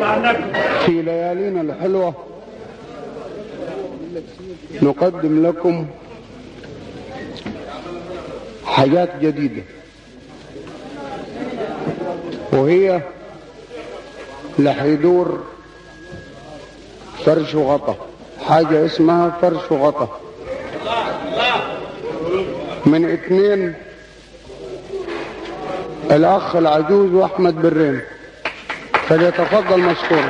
في ليالينا الحلوة نقدم لكم حاجات جديدة وهي لحيدور فرش وغطا حاجة اسمها فرش وغطا من اثنين الاخ العجوز واحمد برين فليتفضل مشكورا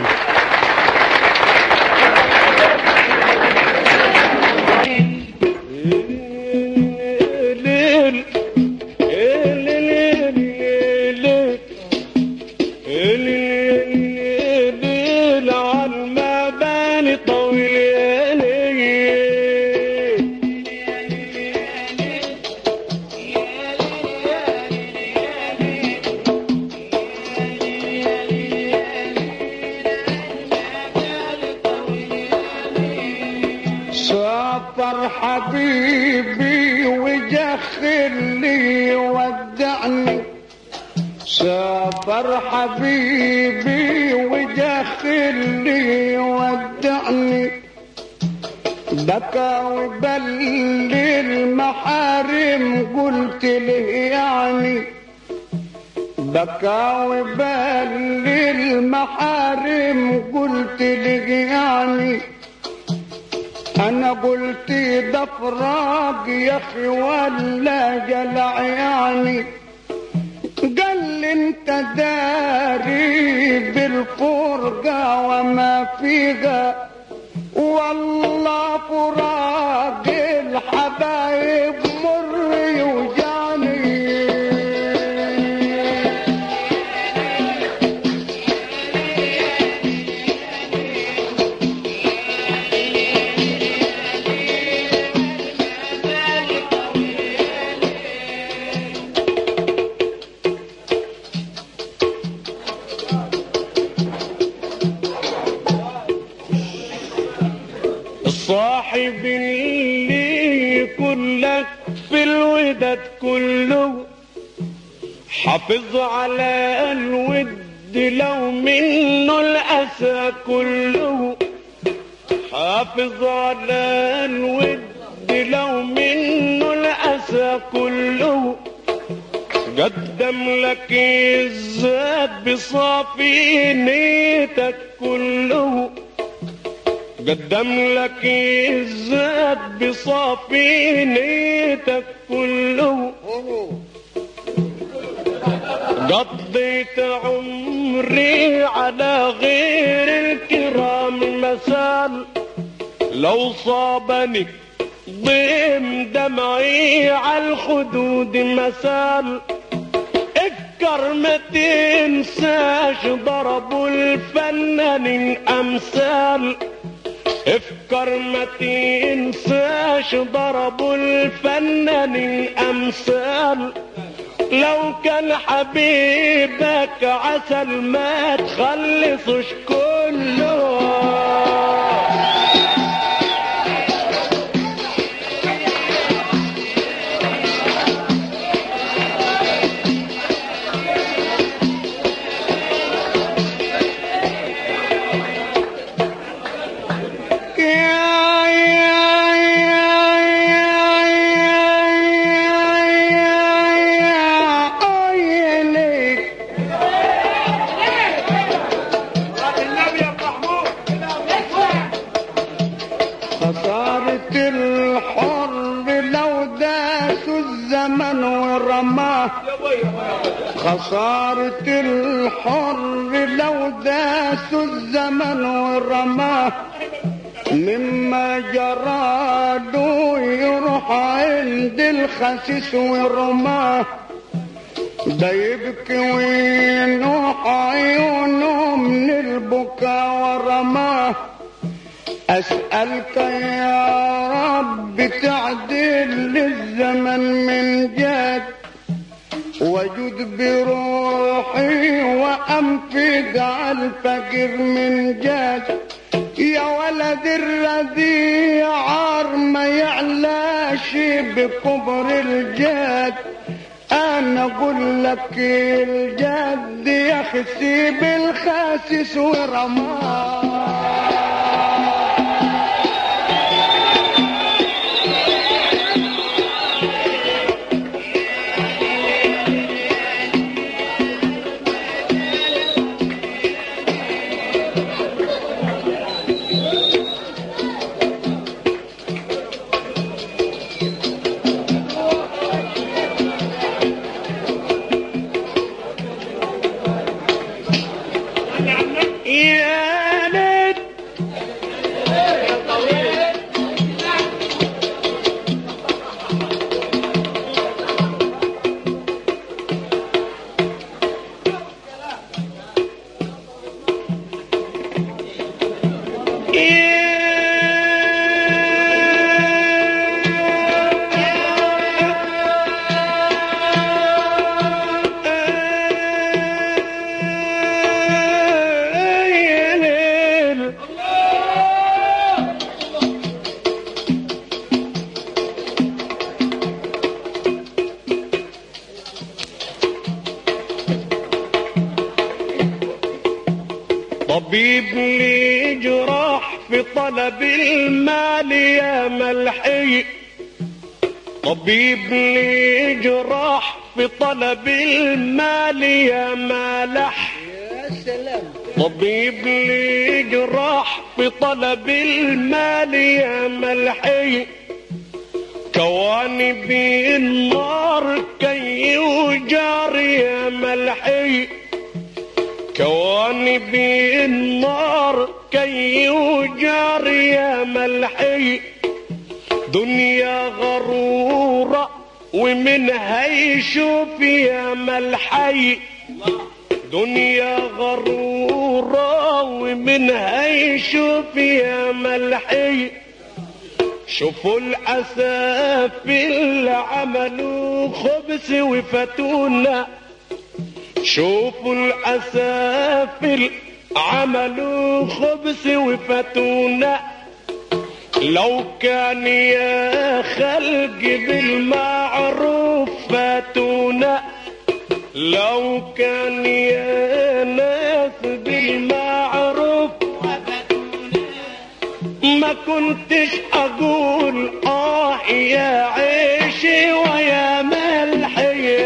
سافر حبيبي وجخلي ودعني سافر حبيبي وجخلي ودعني بكى وبل المحارم قلت له يعني بكى وبل المحارم قلت له يعني انا قلت ده فراق يا اخي ولا جلع يعني قال لي انت داري بالفرقة وما فيها والله فراق الحبايب مر يوجعني الصاحب اللي كلك في الوداد كله حافظ على الود لو منه الأسى كله حافظ على الود لو منه الأسى كله قدم لك الزاد بصافي نيتك كله قدم لك الزاد بصافي نيتك كله قضيت عمري على غير الكرام مثال لو صابني ضيم دمعي على الخدود مثال افكر ما تنساش ضربوا الفنانين امثال افكر ما تنساش ضربوا الفنانين امثال لو كان حبيبك عسل ما تخلصش كله خسارة الحر لو داس الزمن ورماه خسارة الحر لو داس الزمن ورماه مما جرى له يروح عند الخسيس ورماه ده يبكي وينوح عيونه من البكا ورماه أسألك يا رب تعدل للزمن من جد وجد بروحي وأنفق على الفقير من جد يا ولد الرذيع عار ما يعلاش بكبر الجد انا اقول لك الجد يا خسيب الخاسس ورماه يا ليت طبيب لي جراح في طلب المال يا ملحي طبيب لي جراح في طلب المال يا مالح يا سلام طبيب لي جراح في طلب المال يا ملحي كواني بالنار كي يجار يا ملحي كواني بالنار كي يجار يا ملحي دنيا غرورة ومنها يشوف يا ملحي دنيا غرورة ومنها يشوف يا ملحي شوفوا الأساف اللي عملوا خبز وفتونا شوفوا الأسافل عملوا خبز وفتونا لو كان يا خلق بالمعروف فاتونا لو كان يا ناس بالمعروف ما كنتش اقول اه يا عيشي ويا ملحي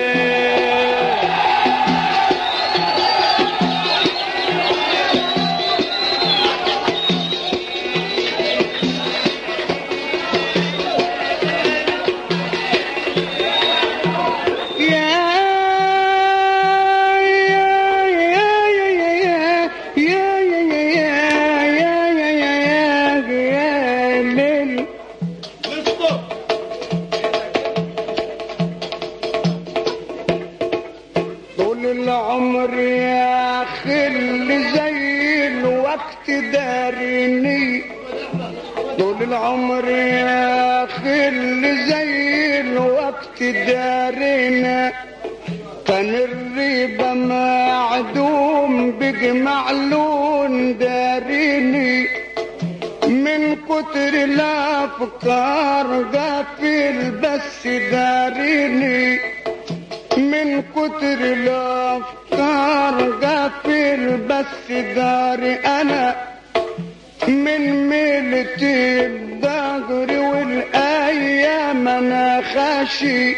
طول العمر يا خل زي الوقت دارني طول العمر يا خل زي الوقت دارنا كان الريبة معدوم بجمع لون داريني من كتر الافكار غافل بس داريني من كتر الافكار غافل بس داري انا من ميلة الدهر والايام انا خاشي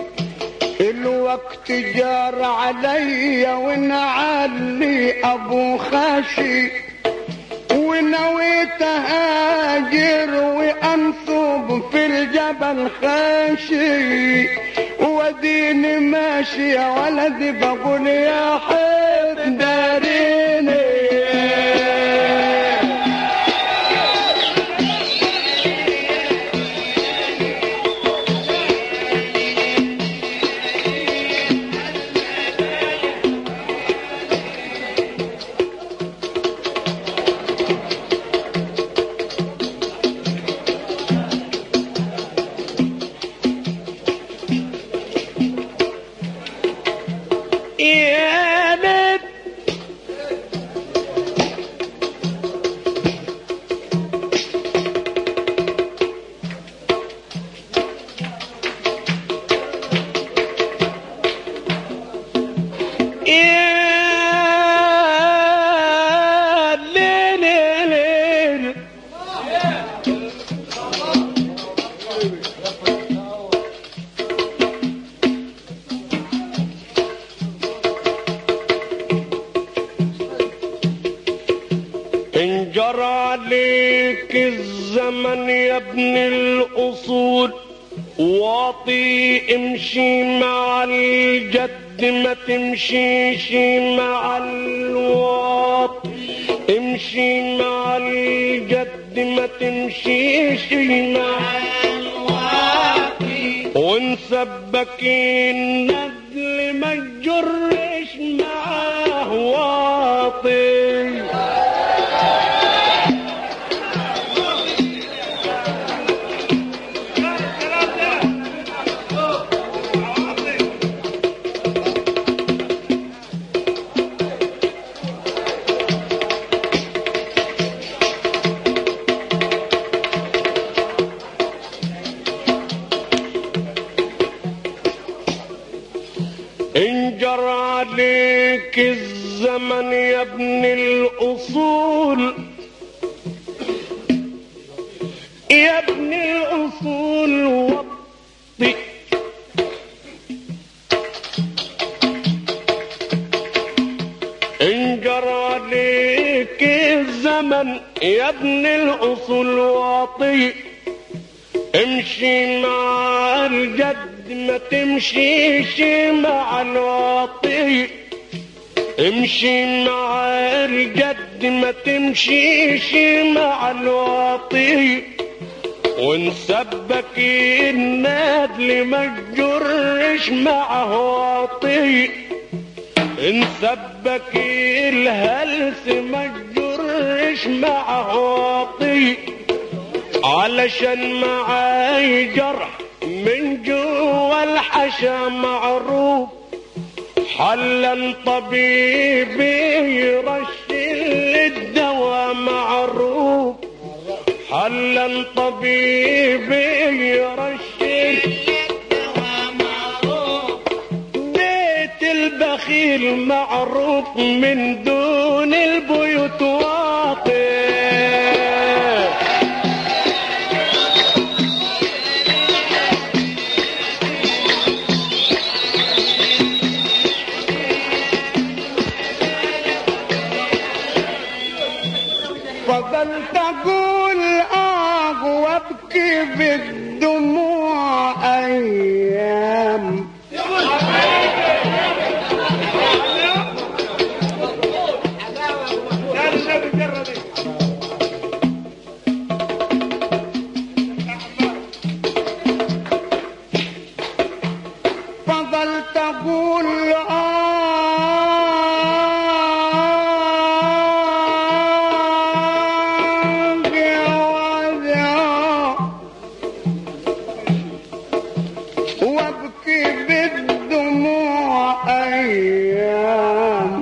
الوقت جار عليا ونعلي ابو خاشي ونويت اهاجر وانصب في الجبل خاشي وديني ماشي يا ولدي بقول يا حب داريني يا بيت يا ليل ليل انجر عليك الزمن يا ابن الاصول واطي امشي مع الجد ما تمشيش مع الواطي امشي مع الجد ما تمشيش مع الواطي ونسبك الندل ما تجرش معاه واطي انجر عليك الزمن يا ابن الاصول يا ابن الاصول وطي انجر عليك الزمن يا ابن الاصول واطي امشي مع الجد ما تمشيش مع الواطي امشي مع الجد ما تمشيش مع الواطي ونسبك النادل ما تجرش معه واطي نسبك الهلس ما تجرش معه واطي علشان معاي جرح من جوا الحشا معروف حلا طبيبي يرشل الدواء معروف حلا طبيبي يرشل الدواء معروف بيت البخيل معروف من دون البيوت واطي فضلت اقول اه وابكي بالدموع ايام فضلت اقول آه يا وجع وابكي بالدموع ايام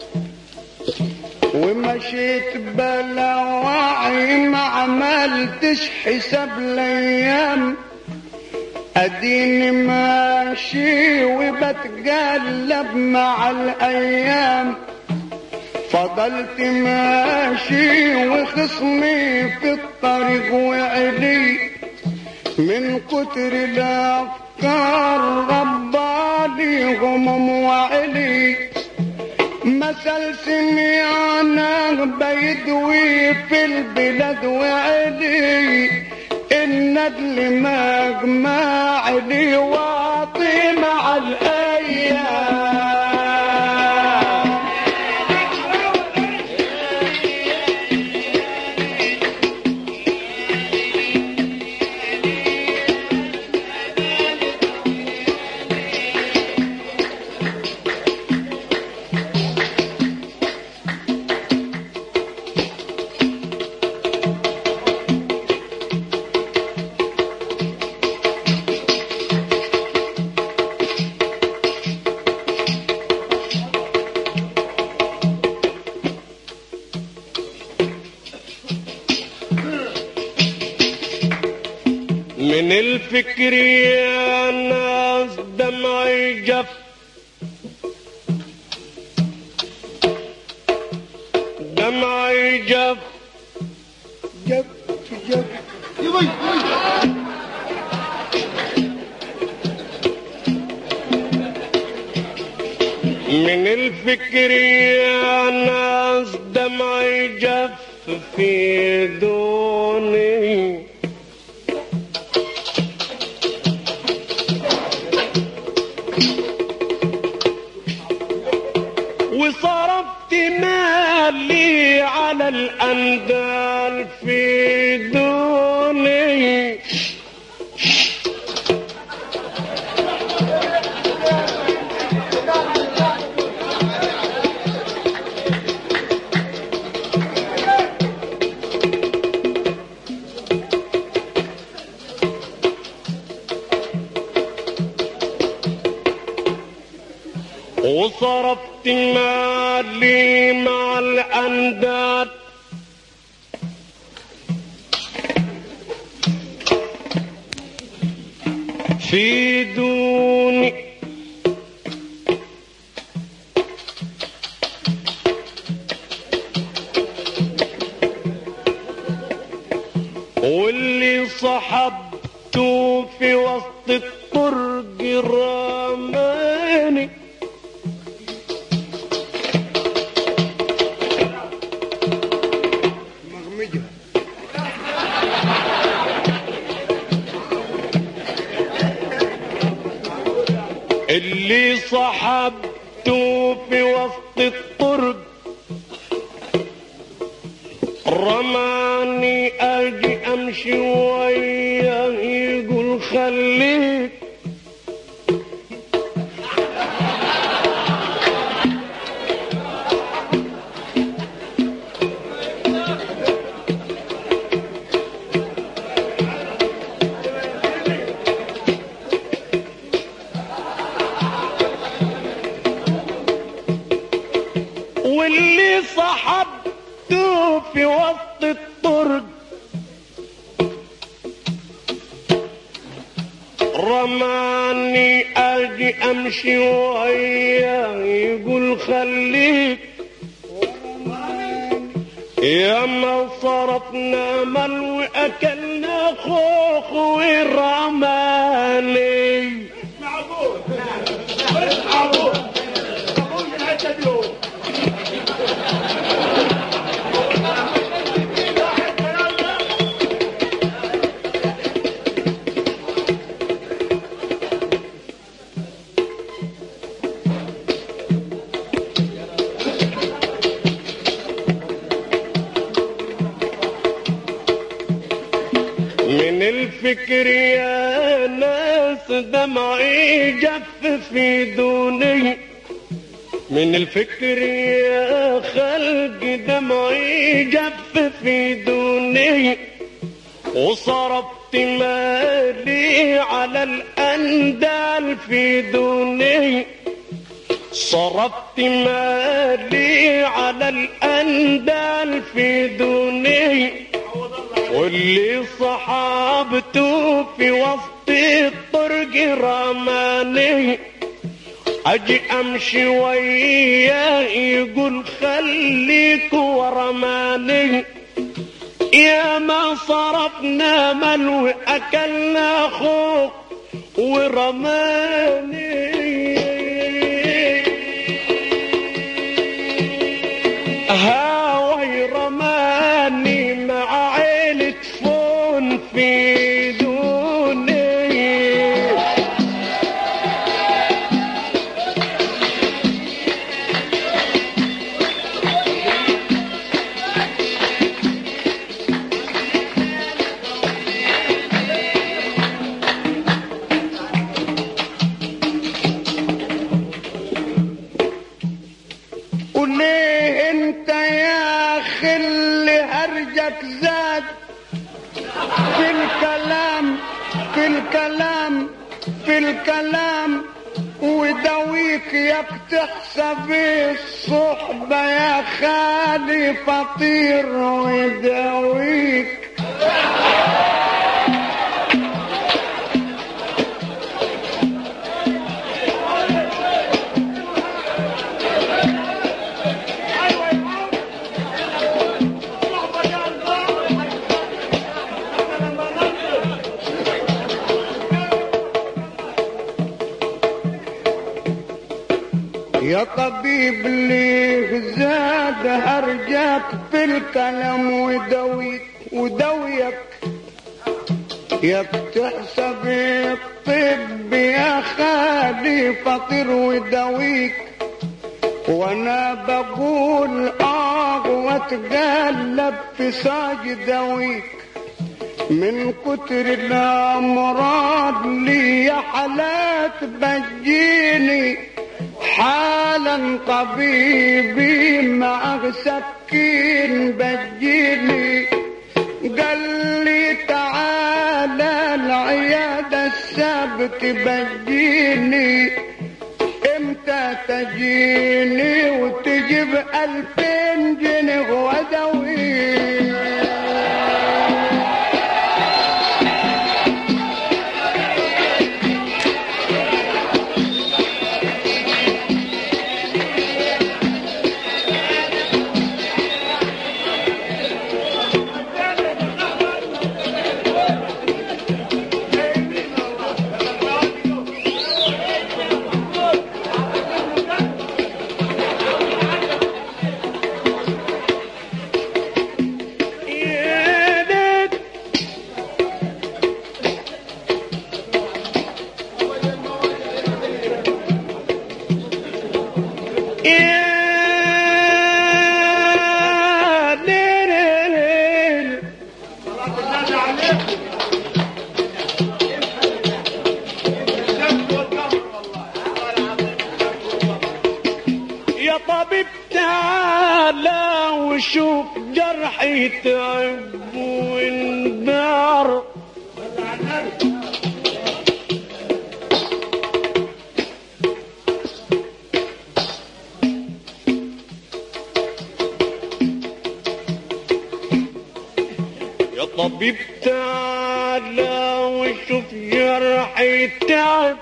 ومشيت بلا وعي ما عملتش حساب الايام اديني ماشي وبتقلب مع الايام فضلت ماشي وخصمي في الطريق وعلي من كتر الافكار غبالي غمم وعلي مثل سمعنا بيدوي في البلاد وعلي الندل مجمع لي واطي مع الايام من الفكر يا ناس دمعي جف دمعي جف جف جف من الفكر يا ناس دمعي جف في دوني وصرفت مالي على الأندال في دوني وصرفت مالي مع الأنداد في دوني واللي صحبته في وسط الطرق رماني مغمجة اللي صحبته في وسط الطرق رماني اجي امشي وياه يقول خليك واللي صحبته في وسط الطرق رماني اجي امشي وياه يقول خليك يا ما صرفنا مل واكلنا خوخ ورماني من الفكر يا ناس دمعي جف في دوني من الفكر يا خلق دمعي جف في دوني وصرفت مالي على الأندال في دوني صرفت مالي على الأندال في دوني واللي صحابته في وسط الطرق رماني اجي امشي وياه يقول خليك ورماني يا ما صرفنا ملو اكلنا خوخ ورماني هاوي رماني مع عيلة فون في دوني وليه انت يا خل هرجك زاد في الكلام في الكلام في الكلام وداويك ياك تحسب الصحبة يا خالي فطير وداويك يا طبيب ليه زاد هرجك في الكلام ودويك ودويك يا بتحسب الطب يا خالي فطير ودويك وانا بقول اه واتقلب في ساج دويك من كتر الامراض لي حالات بتجيني حالا طبيبي معه سكين بتجيني قال لي تعالى العيادة السبت بتجيني امتى تجيني وتجيب الفين جنيه ودوي يا ليت يا ليل يا طبيب تعالى وشوف جرحي تعب وانبار يا طبيب تعالى وشوف جرحي تعب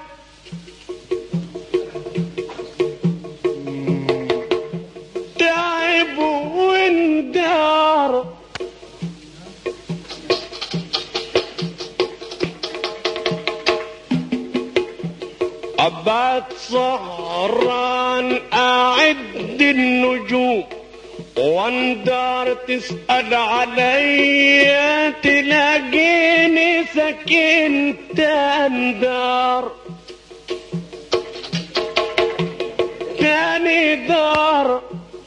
تعب واندار أبعد سهران أعد النجوم واندار تسأل علي تلاقيني سكنت اندار تاني دار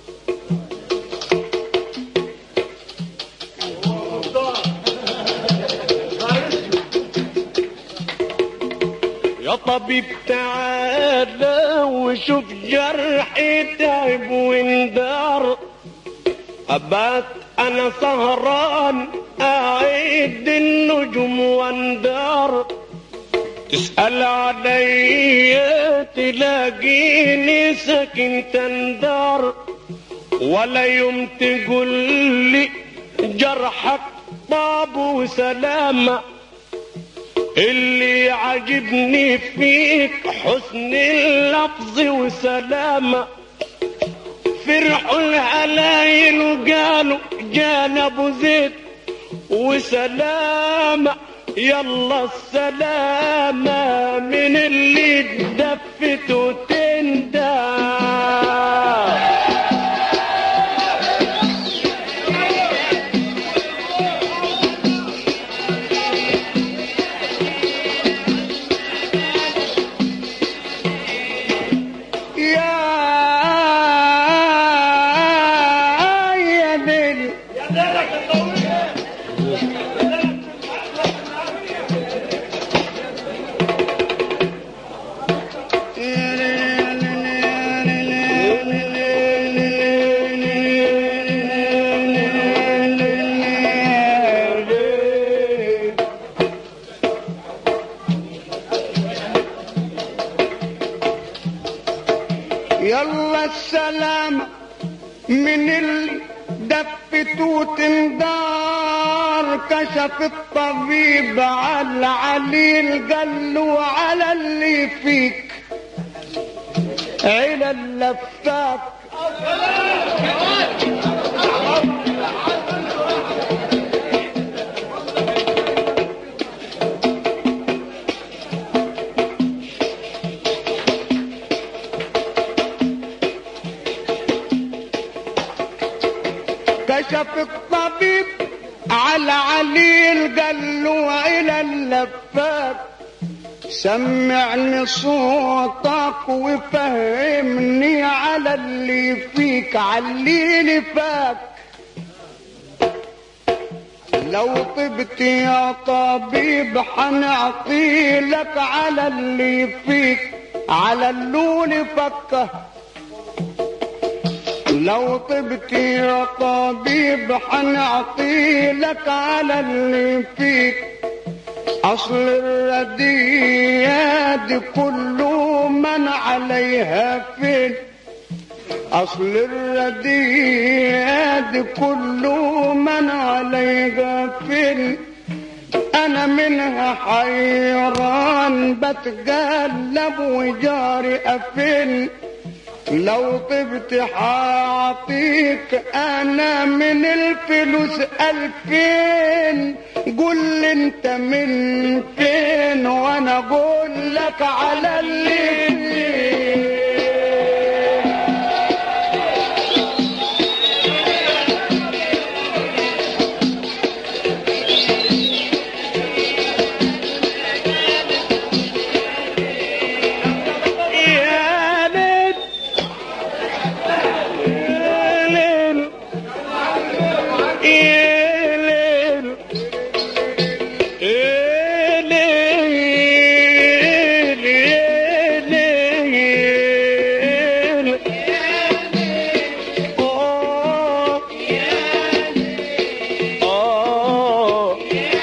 يا طبيب تعالى وشوف جرحي تعب واندار أبات أنا سهران أعيد النجوم واندار تسأل علي تلاقيني ساكن تندار ولا يوم تقول لي جرحك طاب وسلامة اللي عجبني فيك حسن اللفظ وسلامة فرحوا الهلايل وقالوا جانا ابو زيد وسلامة يلا السلامة من اللي اتدفت وتندى يا يا ليل يلا السلام من اللي دفت وتندار كشف الطبيب على العليل قال له على اللي فيك عيل اللفات كشف الطبيب على عليل قال له الى اللفات سمعني صوتك وفهمني على اللي فيك عليلي فاك لو طبت يا طبيب حنعطي لك على اللي فيك على اللول فكه لو طبت يا طبيب حنعطي لك على اللي فيك اصل الرديات كل من عليها فين اصل الرديات كل من عليها فين انا منها حيران بتقلب وجاري افين لو طبت حاعطيك انا من الفلوس الفين قول لي انت من فين وانا اقول لك على اللي فين يا ليل يا ليل يا ليل يا ليل يا ليل آه آه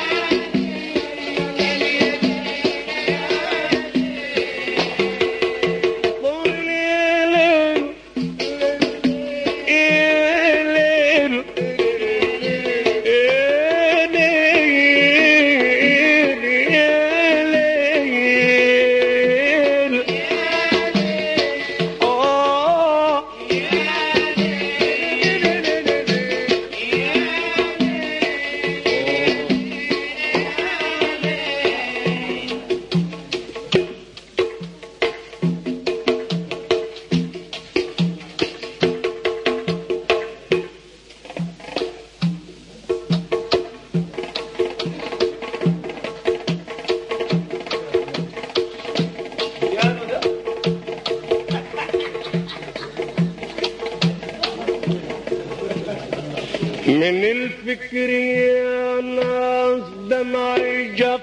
من الفكر يا ناس دمعي جف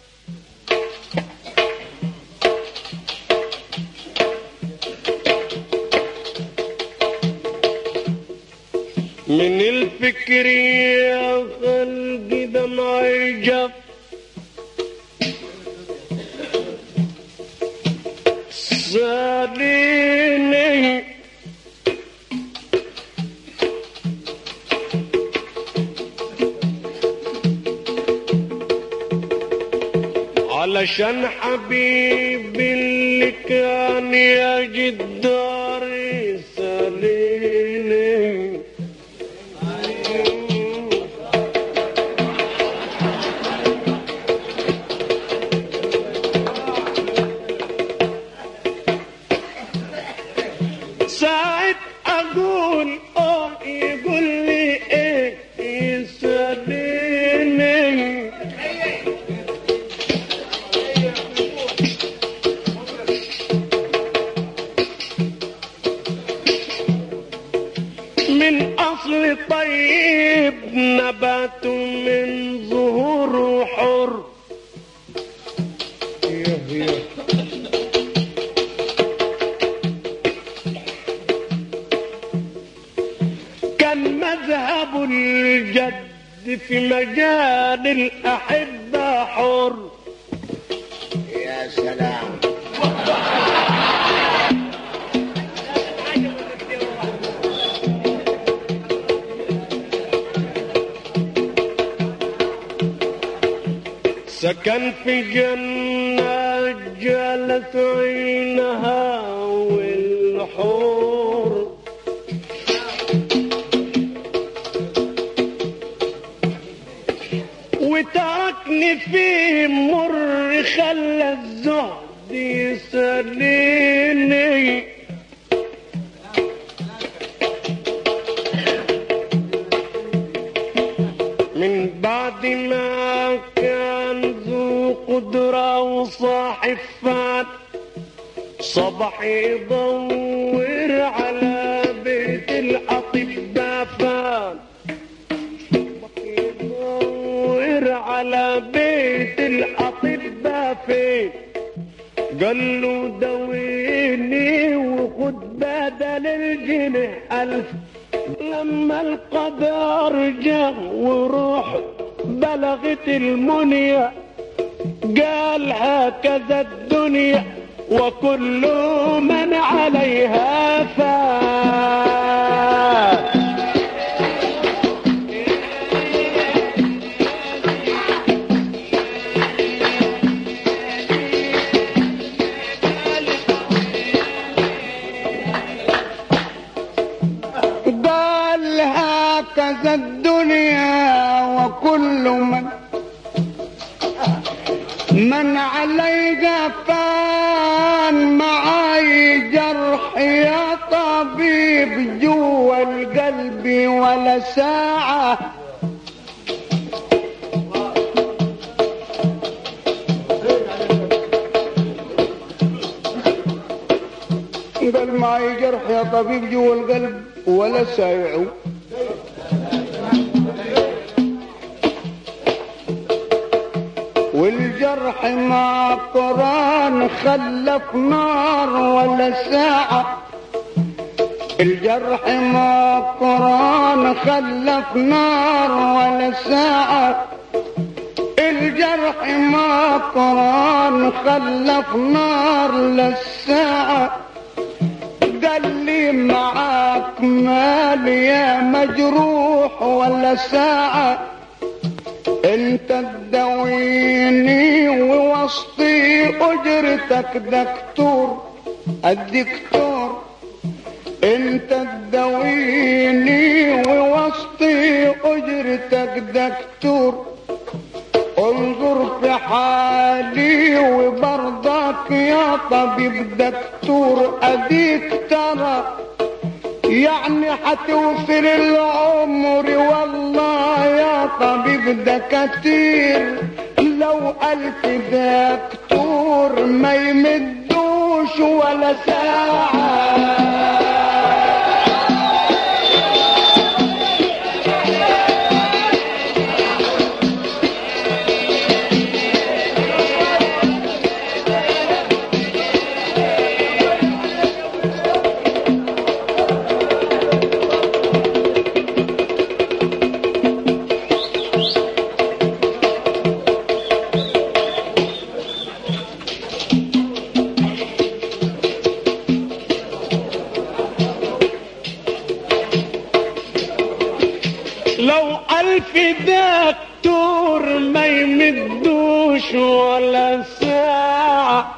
من الفكر يا خلقي دمعي جف ساليني علشان حبيبي اللي كان يجد داري ساليني ساعة أقول آه يقول لي إيه يساليني من أصل طيب نبات من ظهور حر كان مذهب الجد في مجال الأحبة حر يا سلام سكن في جنة جلت عينها والحور وتركني في مر خلى الزهد يسليني عفان صبح يدور على بيت الأطباء فان صبح يدور على بيت الأطباء فين قال له دويني وخد بدل الجنيه ألف لما القدر جه وروح بلغت المنية قال هكذا الدنيا وكل من عليها فات قال هكذا الدنيا وكل من من عليها فان معاي جرح يا طبيب جوا القلب ولا ساعة قال معاي جرح يا طبيب جوا القلب ولا سايعه والجرح مع قران خلف نار ولا ساعة الجرح مع قران خلف نار ولا ساعة الجرح مع قران خلف نار للساعة قال لي معاك مال يا مجروح ولا ساعة انت تداويني ووسطي اجرتك دكتور الدكتور انت تداويني ووسطي اجرتك دكتور انظر في حالي وبرضك يا طبيب دكتور اديك ترى يعني حتوفر العمر والله يا طبيب دكاتير لو ألف دكتور ما يمدوش ولا ساعة لو ألف دكتور ما يمدوش ولا ساعة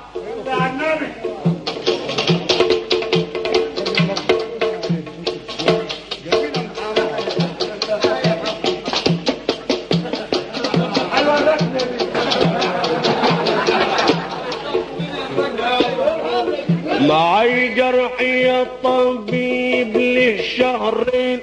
معي جرح يا طبيب له شهرين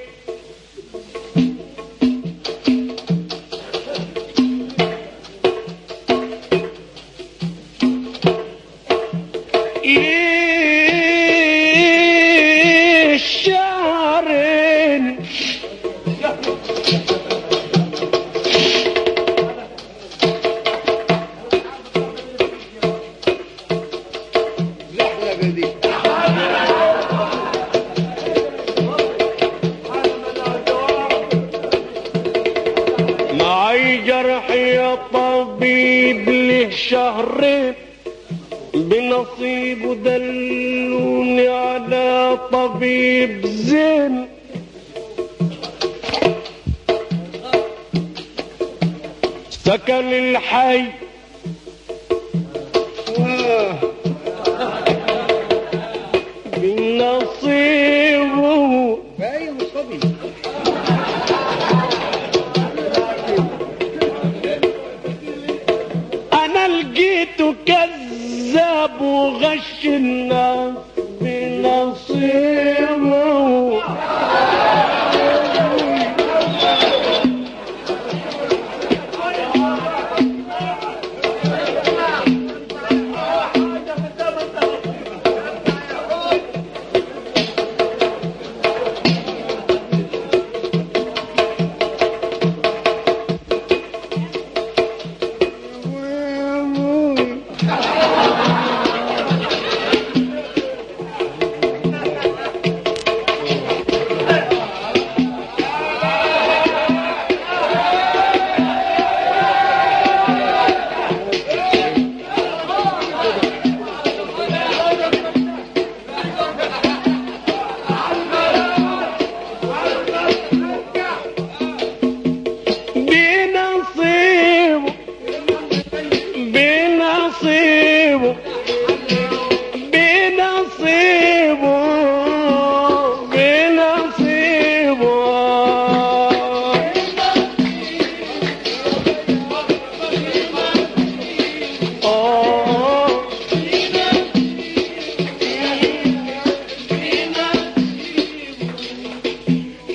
ليه شهرين الحلقة دي معي جرح يا طبيب له شهرين بنصيبه دلوني على طبيب زين سكن الحي آه. بنصيبه باين صبي انا لقيته كذاب وغش الناس بنصيبه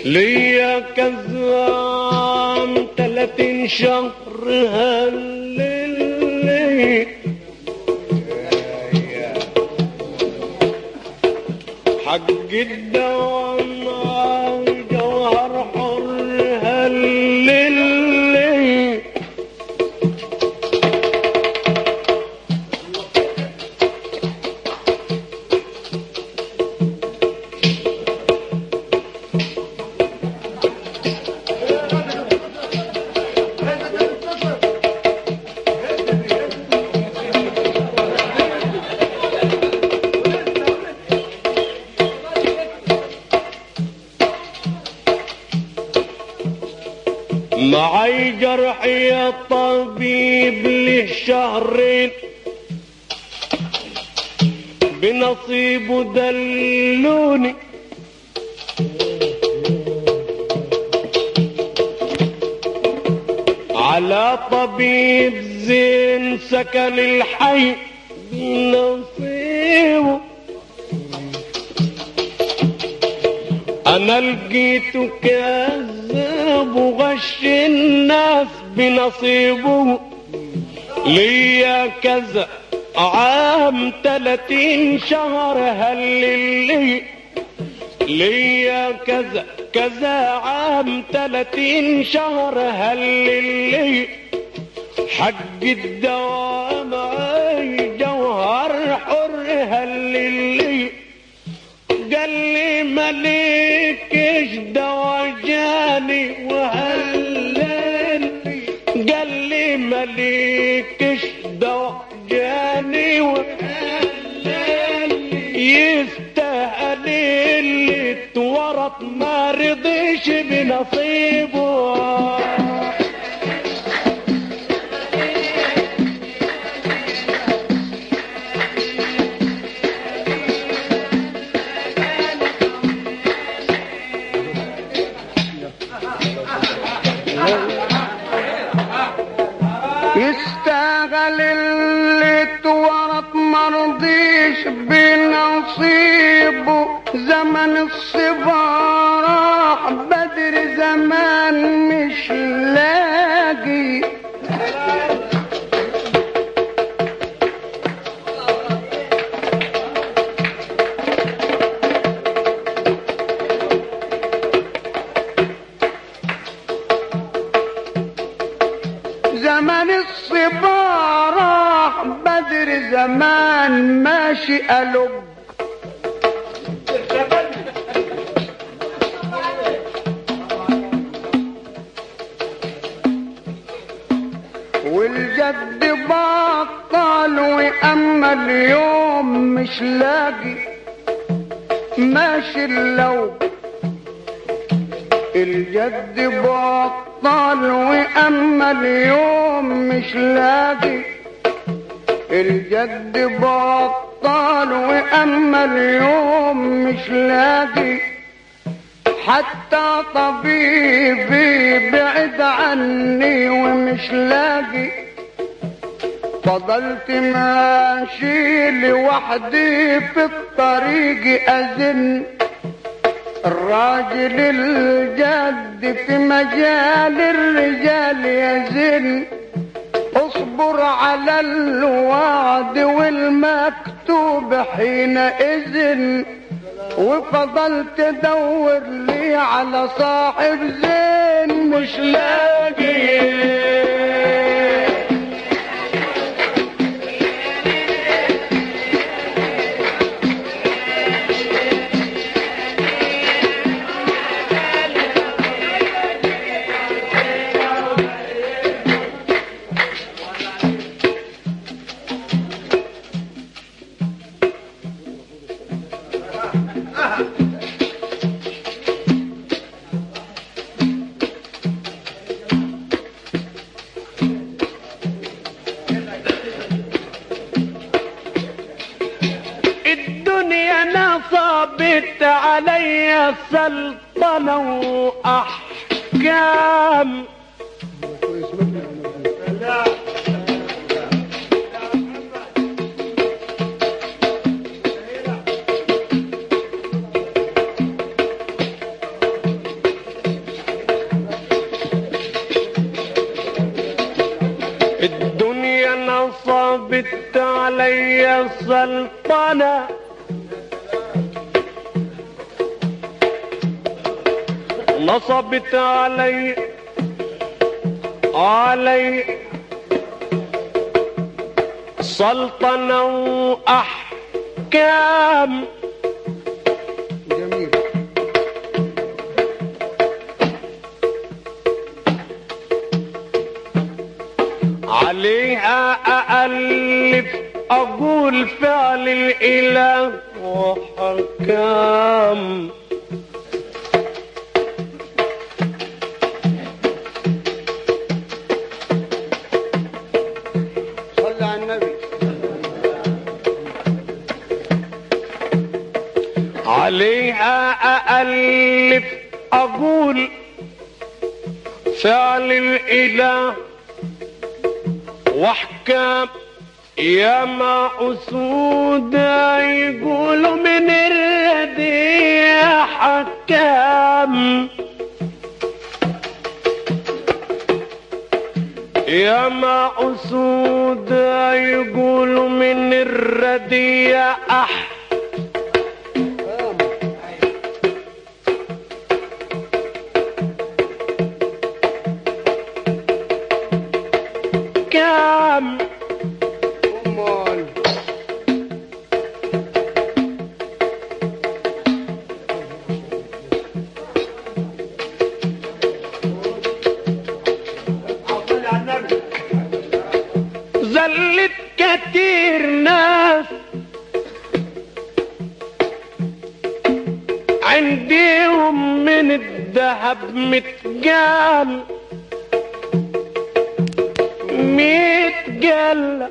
ليا كذاب تلاتين شهر هللي حق الدوام جوهر حر هللي معي جرح يا طبيب له شهرين بنصيبه دلوني على طبيب زين سكن الحي بنصيبه انا لقيته كذاب وغش الناس بنصيبه ليا كذا عام تلاتين شهر هللي ليا كذا كذا عام تلاتين شهر هللي حق الدوام عي جوهر حر هللي قال لي مليكش دواجاني وهللي قال لي مليكش دواجاني وهللي يستاهل اللي اتورط ما رضيش بنصيبه يستاهل اللي اتورط مرضيش بنصيبه زمن الصبا راح بدر زمان مش لاقي زمن الصبا راح بدر زمان ماشي قلب والجد بطل واما اليوم مش لاقي ماشي اللو الجد بطل واما اليوم مش لاقي الجد بطل واما اليوم مش لاقي حتى طبيبي بعد عني ومش لاقي فضلت ماشي لوحدي في الطريق أزن الراجل الجد في مجال الرجال يزن اصبر على الوعد والمكتوب حينئذ وفضلت ادور لي على صاحب زين مش لاقي الدنيا نصبت علي سلطنة وأحكام نصبت علي السلطنة نصبت علي علي سلطنة وأحكام جميل عليها أألف أقول فعل الإله وحكام صلى على النبي عليها أألف أقول فعل الإله واحكام يا ما أسود يقولوا من الردي حكام يا ما أسود يقولوا من الردي أح كام امال صلى على النبي زلت كتير ناس عنديهم من الذهب متقال متقال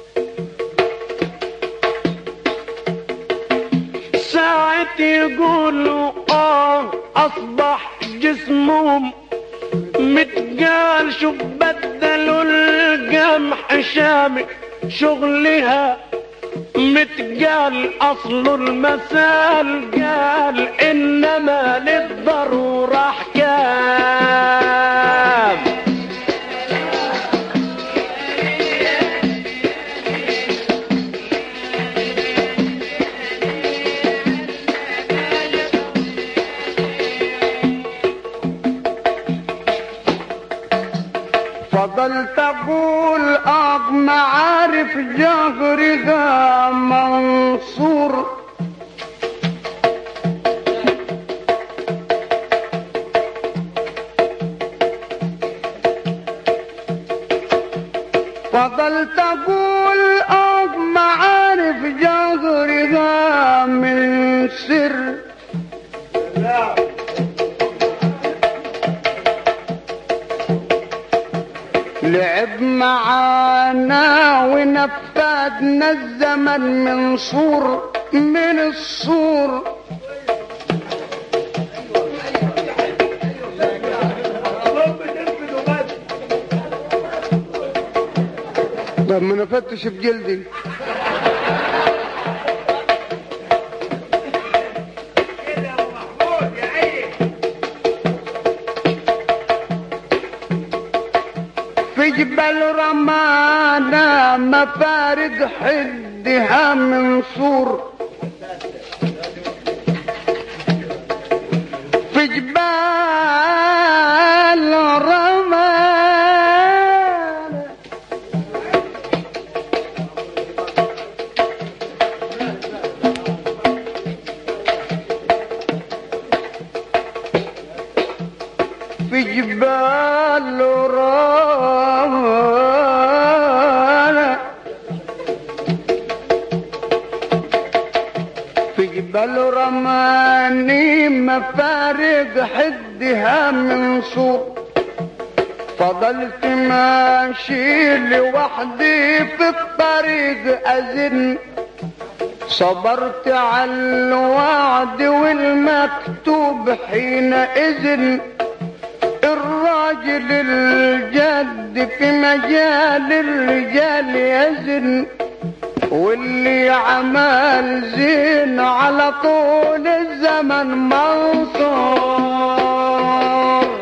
ساعة يقولوا اه اصبح جسمهم متقال شوف بدلوا القمح شامي شغلها متقال اصل المثال قال انما للضرورة احكام فضلت اقول اق معارف جهرها منصور فضلت اقول اق معارف جهرها من سر لعب معانا ونفذنا الزمن من صور من الصور طب ما نفتش بجلدي في جبل رمانا مفارق حدها من صور في جبال رمانا في جبال رانا في جبال رماني مفارق حدها من صور فضلت ماشي لوحدي في الطريق أزن صبرت على الوعد والمكتوب حينئذ الراجل الجد في مجال الرجال يزن واللي عمل زين على طول الزمن منصور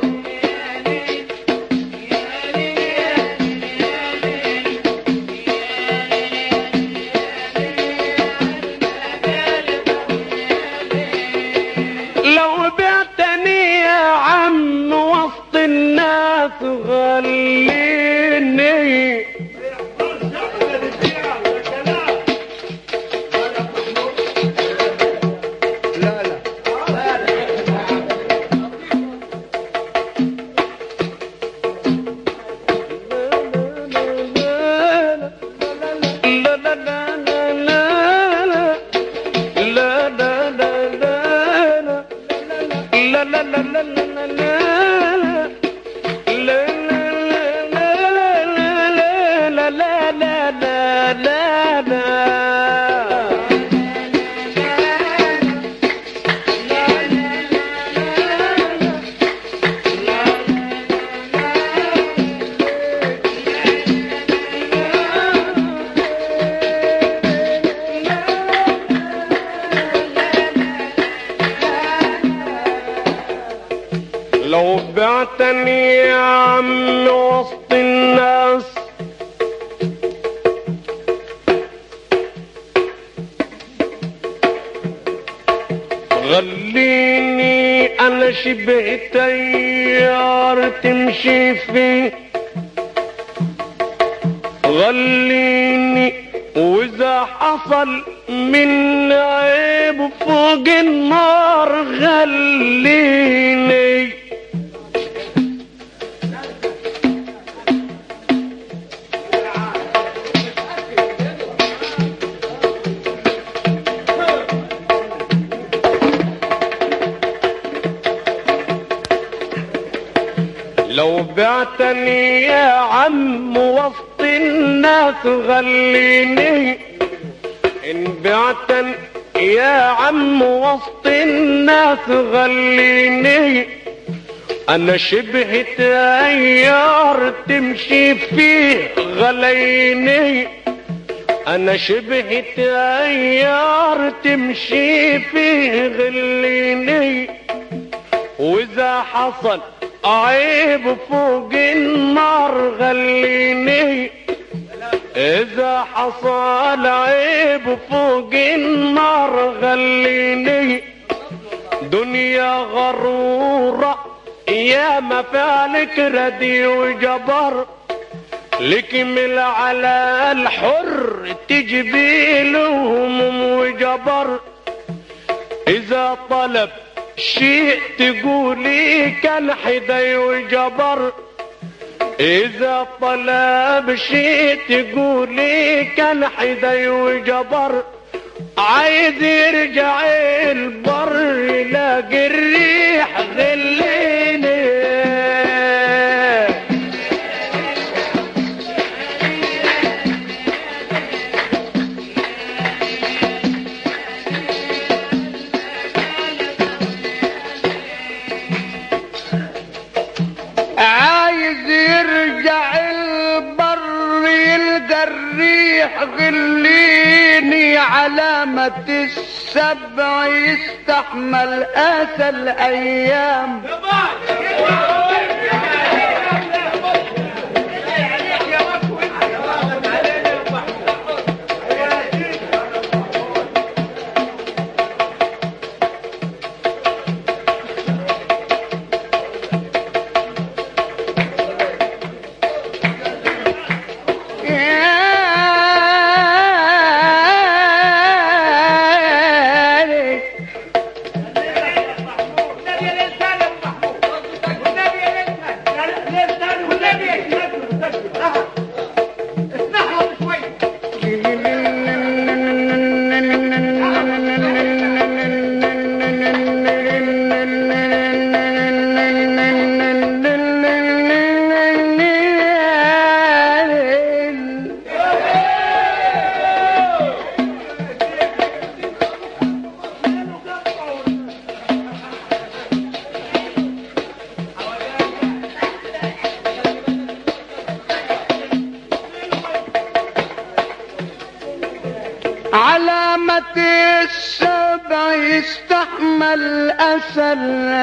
لا لا لا لا لا لا لا لا لا لا لا لا لو بعتني يا عم وسط الناس غليني انا شبه تيار تمشي فيه غليني واذا حصل من عيب فوق النار غليني لو بعتني يا عم وسط الناس غليني ان بعتني يا عم وسط الناس غليني انا شبه تيار تمشي فيه غليني انا شبه تيار تمشي فيه غليني واذا حصل عيب فوق النار غليني اذا حصل عيب فوق النار غليني دنيا غرورة يا ما فعلك ردي وجبر لكمل على الحر تجبي لهم وجبر اذا طلب شيء تقولي كان حدي وجبر اذا طلب شيء تقولي كان حدي وجبر عايز يرجع البر يلاقي الريح غليني عايز يرجع البر يلقى الريح غليني علامة السبع يستحمل آسى الأيام علامة السبع يستحمل أسى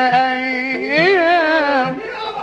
الأيام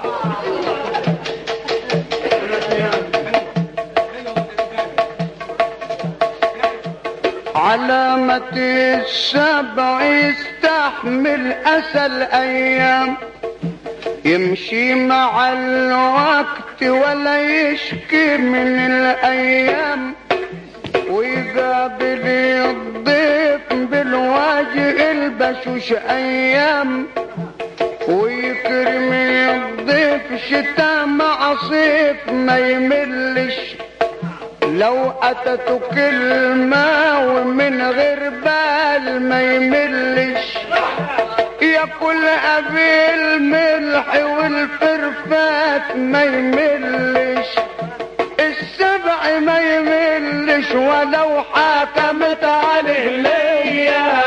علامة السبع يستحمل أسى الأيام يمشي مع الوقت ولا يشكي من الأيام ويقابل الضيف بالواجه البشوش أيام ويكرم الضيف شتاء مع صيف ما يملش لو أتت كلمة ومن غير بال ما يملش ياكل ابي الملح والفرفات ما يملش السبع ما يملش ولو حكمت عليه ليا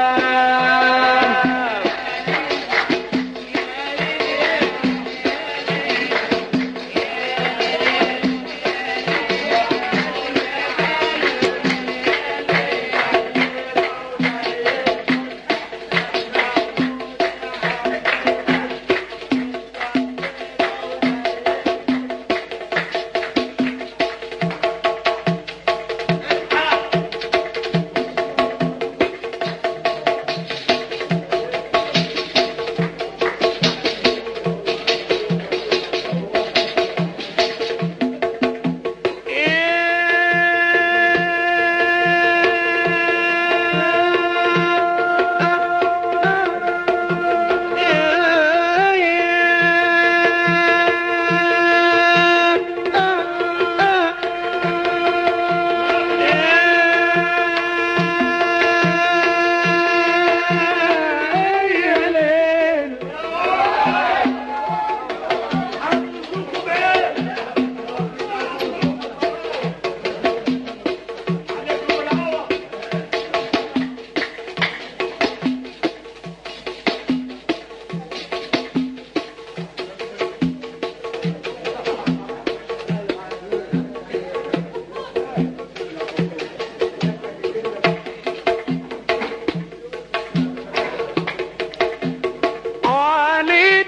عليك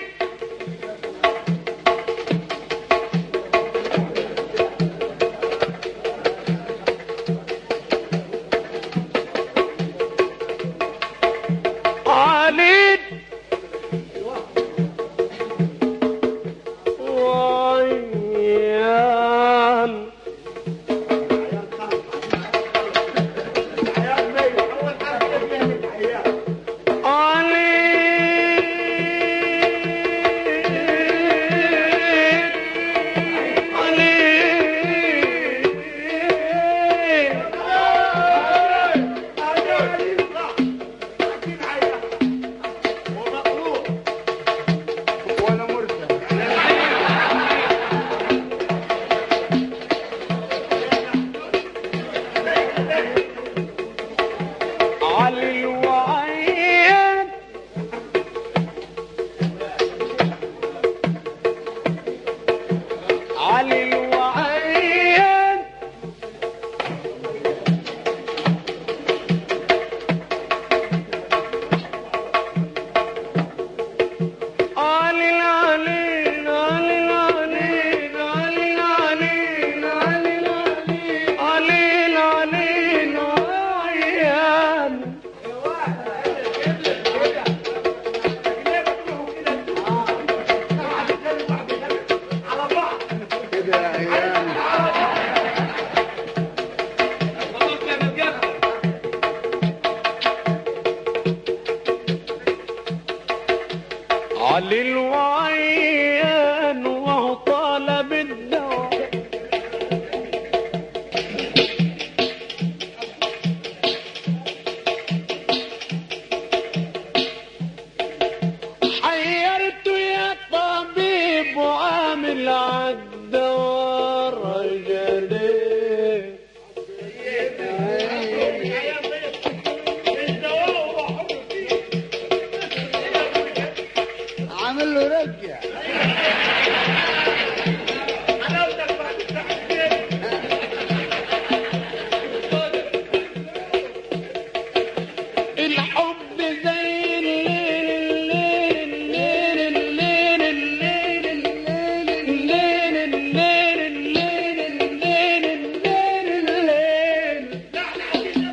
عليك ويان علي الوعيان علي الوعيان علي العلي علي العلي علي العلي علي العلي علي العلي العيان علي الوعيان وهو طالب الدواء حيرت يا طبيب وعامل عالدوار رجلي عامل له رجع الحب زي الليل الليل الليل الليل الليل الليل الليل الليل الليل الليل الليل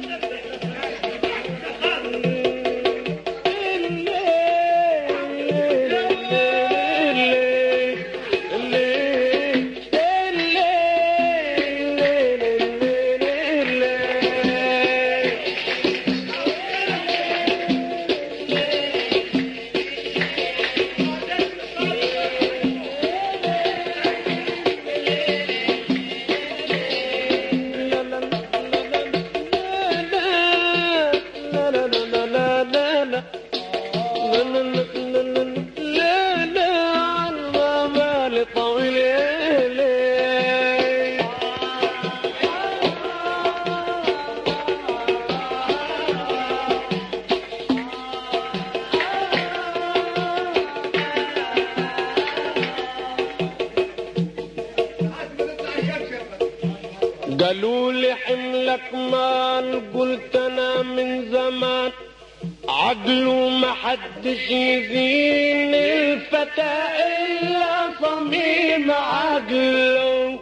قالوا لي حملك مال قلت انا من زمان عقله ما حدش يزين الفتى الا صميم عقله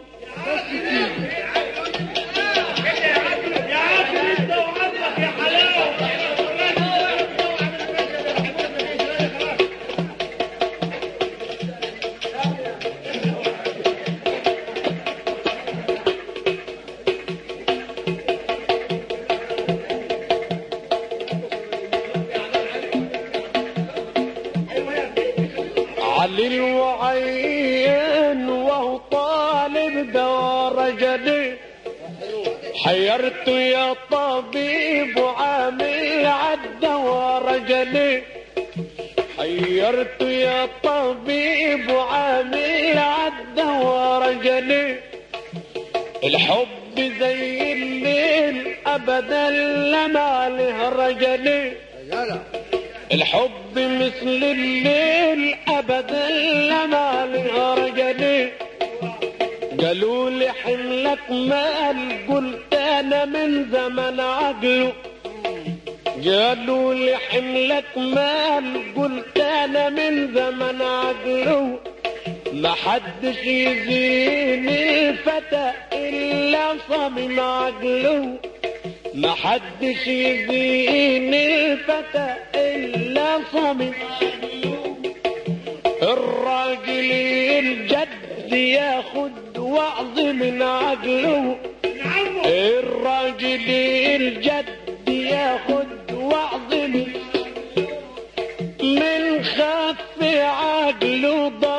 علي الوعين وهو طالب دار جديد حيرت يا طبيب وعامل عالدوار جديد حيرت يا طبيب وعامل عالدوار جديد الحب زي الليل ابدا لما له رجلي الحب مثل الليل ابدا لما له رجلي قالوا لي حملك مال قلت انا من زمن عقله قالوا لي حملك مال قلت انا من زمن عقله ما حدش يزين الفتى الا صمم عقله ما حدش يزين الفتى الا صمم الراجل الجد ياخد وعظ من عقله الراجل الجد ياخد وعظ من من خف عقله ضل